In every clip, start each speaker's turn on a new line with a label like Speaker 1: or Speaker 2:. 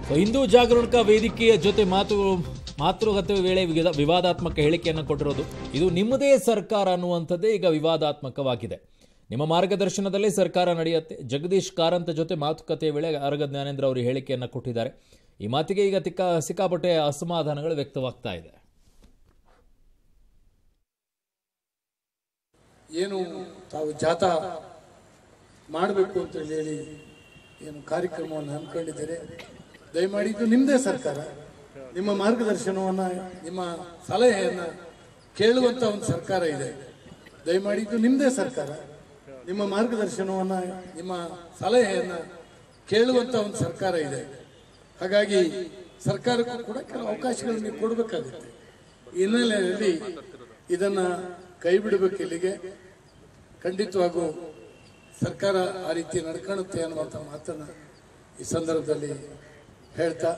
Speaker 1: so Hindu ಜಾಗರೂಕ ವೇದಿಕೆಯ ಜೊತೆ ಮಾತು ಮಾತುಕತೆ ವೇಳೆ ವಿಧ- ವಿವಾದಾತ್ಮಕ ಹೇಳಿಕೆಯನ್ನು ಕೊಟ್ಟಿರೋದು ಇದು ನಿಮ್ಮದೇ ಸರ್ಕಾರ ಅನ್ನುವಂಥದ್ದೇ ಈಗ ವಿವಾದಾತ್ಮಕವಾಗಿದೆ ನಿಮ್ಮ ಮಾರ್ಗದರ್ಶನದಲ್ಲಿ ಸರ್ಕಾರ ನಡೆಯುತ್ತೆ ಜಗದೀಶ್ ಕಾರಂತ ಜೊತೆ ಮಾತುಕತೆ ವೇಳೆ ಆರಗ ಜ್ಞಾನೇಂದ್ರ ಅವರು ಹೇಳಿಕೆಯನ್ನು ಕೊಟ್ಟಿದ್ದಾರೆ ಈ ಮಾತಿಗೆ ಈಗ ತಿಕ್ಕ ಸಿಕ್ಕಾಪಟ್ಟೆ ಅಸಮಾಧಾನಗಳು ವ್ಯಕ್ತವಾಗ್ತಾ ಇದೆ
Speaker 2: ಏನು ತಾವು ಜಾಥಾ ಮಾಡಬೇಕು ಅಂತ ಹೇಳಿ ಏನು ಕಾರ್ಯಕ್ರಮವನ್ನು ಹಮ್ಮಿಕೊಂಡಿದ್ದೀರಿ ದಯಮಾಡಿ ಇದು ನಿಮ್ಮದೇ ಸರ್ಕಾರ ನಿಮ್ಮ ಮಾರ್ಗದರ್ಶನವನ್ನ ನಿಮ್ಮ ಸಲಹೆಯನ್ನ ಕೇಳುವಂತ ಒಂದು ಸರ್ಕಾರ ಇದೆ ದಯಮಾಡಿ ಇದು ನಿಮ್ಮದೇ ಸರ್ಕಾರ ನಿಮ್ಮ ಮಾರ್ಗದರ್ಶನವನ್ನ ನಿಮ್ಮ ಸಲಹೆಯನ್ನ ಕೇಳುವಂತ ಒಂದು ಸರ್ಕಾರ ಇದೆ ಹಾಗಾಗಿ ಸರ್ಕಾರಕ್ಕೂ ಕೂಡ ಕೆಲವು ಅವಕಾಶಗಳನ್ನು ನೀವು ಕೊಡಬೇಕಾಗುತ್ತೆ ಈ ಹಿನ್ನೆಲೆಯಲ್ಲಿ ಇದನ್ನ ಕೈ ಬಿಡಬೇಕು ಇಲ್ಲಿಗೆ ಖಂಡಿತವಾಗೂ ಸರ್ಕಾರ ಆ ರೀತಿ ನಡ್ಕೊಳ್ಳುತ್ತೆ ಅನ್ನುವಂಥ ಮಾತನ್ನ ಈ ಸಂದರ್ಭದಲ್ಲಿ ಹೇಳ್ತಾ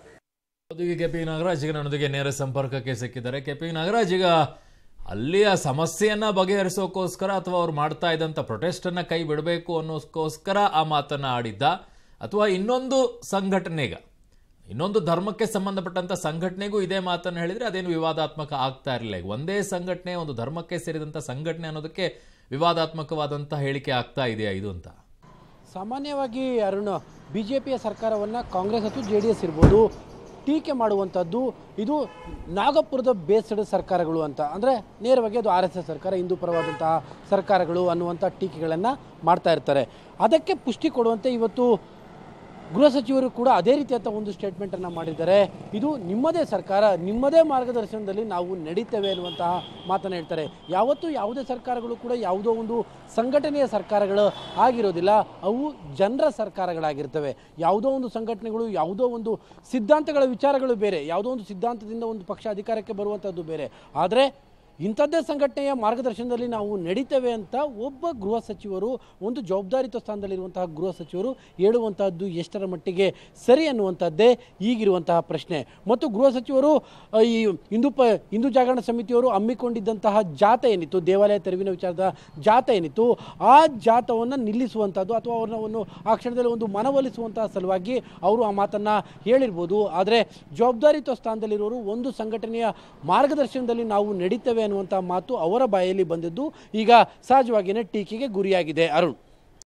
Speaker 1: ಈಗ ಕೆ ಪಿ ನಾಗರಾಜ್ ಈಗ ನನ್ನೊಂದಿಗೆ ನೇರ ಸಂಪರ್ಕಕ್ಕೆ ಸಿಕ್ಕಿದ್ದಾರೆ ಕೆ ಪಿ ನಾಗರಾಜ್ ಈಗ ಅಲ್ಲಿಯ ಸಮಸ್ಯೆಯನ್ನ ಬಗೆಹರಿಸೋಕೋಸ್ಕರ ಅಥವಾ ಅವ್ರು ಮಾಡ್ತಾ ಇದ್ದಂಥ ಪ್ರೊಟೆಸ್ಟ್ ಅನ್ನ ಕೈ ಬಿಡಬೇಕು ಅನ್ನೋಸ್ಕೋಸ್ಕರ ಆ ಮಾತನ್ನ ಆಡಿದ್ದ ಅಥವಾ ಇನ್ನೊಂದು ಸಂಘಟನೆಗ ಇನ್ನೊಂದು ಧರ್ಮಕ್ಕೆ ಸಂಬಂಧಪಟ್ಟಂತ ಸಂಘಟನೆಗೂ ಇದೇ ಮಾತನ್ನು ಹೇಳಿದ್ರೆ ಅದೇನು ವಿವಾದಾತ್ಮಕ ಆಗ್ತಾ ಇರಲಿಲ್ಲ ಈಗ ಒಂದೇ ಸಂಘಟನೆ ಒಂದು ಧರ್ಮಕ್ಕೆ ಸೇರಿದಂತ ಸಂಘಟನೆ ಅನ್ನೋದಕ್ಕೆ ವಿವಾದಾತ್ಮಕವಾದಂತ ಹೇಳಿಕೆ ಆಗ್ತಾ ಇದೆಯಾ ಇದು ಅಂತ
Speaker 3: ಸಾಮಾನ್ಯವಾಗಿ ಅರುಣ್ ಬಿ ಜೆ ಪಿಯ ಸರ್ಕಾರವನ್ನು ಕಾಂಗ್ರೆಸ್ ಅಥವಾ ಜೆ ಡಿ ಎಸ್ ಇರ್ಬೋದು ಟೀಕೆ ಮಾಡುವಂಥದ್ದು ಇದು ನಾಗಪುರದ ಬೇಸ್ಡ್ ಸರ್ಕಾರಗಳು ಅಂತ ಅಂದರೆ ನೇರವಾಗಿ ಅದು ಆರ್ ಎಸ್ ಎಸ್ ಸರ್ಕಾರ ಹಿಂದೂ ಪರವಾದಂತಹ ಸರ್ಕಾರಗಳು ಅನ್ನುವಂಥ ಟೀಕೆಗಳನ್ನು ಮಾಡ್ತಾ ಇರ್ತಾರೆ ಅದಕ್ಕೆ ಪುಷ್ಟಿ ಕೊಡುವಂತೆ ಇವತ್ತು ಗೃಹ ಸಚಿವರು ಕೂಡ ಅದೇ ರೀತಿಯಾದ ಒಂದು ಸ್ಟೇಟ್ಮೆಂಟನ್ನು ಮಾಡಿದ್ದಾರೆ ಇದು ನಿಮ್ಮದೇ ಸರ್ಕಾರ ನಿಮ್ಮದೇ ಮಾರ್ಗದರ್ಶನದಲ್ಲಿ ನಾವು ನಡೀತೇವೆ ಅನ್ನುವಂತಹ ಮಾತನ್ನು ಹೇಳ್ತಾರೆ ಯಾವತ್ತೂ ಯಾವುದೇ ಸರ್ಕಾರಗಳು ಕೂಡ ಯಾವುದೋ ಒಂದು ಸಂಘಟನೆಯ ಸರ್ಕಾರಗಳು ಆಗಿರೋದಿಲ್ಲ ಅವು ಜನರ ಸರ್ಕಾರಗಳಾಗಿರ್ತವೆ ಯಾವುದೋ ಒಂದು ಸಂಘಟನೆಗಳು ಯಾವುದೋ ಒಂದು ಸಿದ್ಧಾಂತಗಳ ವಿಚಾರಗಳು ಬೇರೆ ಯಾವುದೋ ಒಂದು ಸಿದ್ಧಾಂತದಿಂದ ಒಂದು ಪಕ್ಷ ಅಧಿಕಾರಕ್ಕೆ ಬರುವಂಥದ್ದು ಬೇರೆ ಆದರೆ ಇಂಥದ್ದೇ ಸಂಘಟನೆಯ ಮಾರ್ಗದರ್ಶನದಲ್ಲಿ ನಾವು ನಡೀತೇವೆ ಅಂತ ಒಬ್ಬ ಗೃಹ ಸಚಿವರು ಒಂದು ಜವಾಬ್ದಾರಿತ ಸ್ಥಾನದಲ್ಲಿರುವಂತಹ ಗೃಹ ಸಚಿವರು ಹೇಳುವಂತಹದ್ದು ಎಷ್ಟರ ಮಟ್ಟಿಗೆ ಸರಿ ಅನ್ನುವಂಥದ್ದೇ ಈಗಿರುವಂತಹ ಪ್ರಶ್ನೆ ಮತ್ತು ಗೃಹ ಸಚಿವರು ಆ, ಈ ಹಿಂದೂ ಪ ಹಿಂದೂ ಜಾಗರಣ ಸಮಿತಿಯವರು ಹಮ್ಮಿಕೊಂಡಿದ್ದಂತಹ ಜಾತ ಏನಿತ್ತು ದೇವಾಲಯ ತೆರವಿನ ವಿಚಾರದ ಜಾತ ಏನಿತ್ತು ಆ ಜಾತವನ್ನು ನಿಲ್ಲಿಸುವಂಥದ್ದು ಅಥವಾ ಅವ್ರನ್ನ ಆ ಕ್ಷಣದಲ್ಲಿ ಒಂದು ಮನವೊಲಿಸುವಂತಹ ಸಲುವಾಗಿ ಅವರು ಆ ಮಾತನ್ನು ಹೇಳಿರ್ಬೋದು ಆದರೆ ಜವಾಬ್ದಾರಿತ ಸ್ಥಾನದಲ್ಲಿರೋರು ಒಂದು ಸಂಘಟನೆಯ ಮಾರ್ಗದರ್ಶನದಲ್ಲಿ ನಾವು ನಡೀತೇವೆ ಅನ್ನುವಂಥ ಮಾತು ಅವರ ಬಾಯಲ್ಲಿ ಬಂದಿದ್ದು ಈಗ ಸಹಜವಾಗಿಯೇ ಟೀಕೆಗೆ ಗುರಿಯಾಗಿದೆ ಅರುಣ್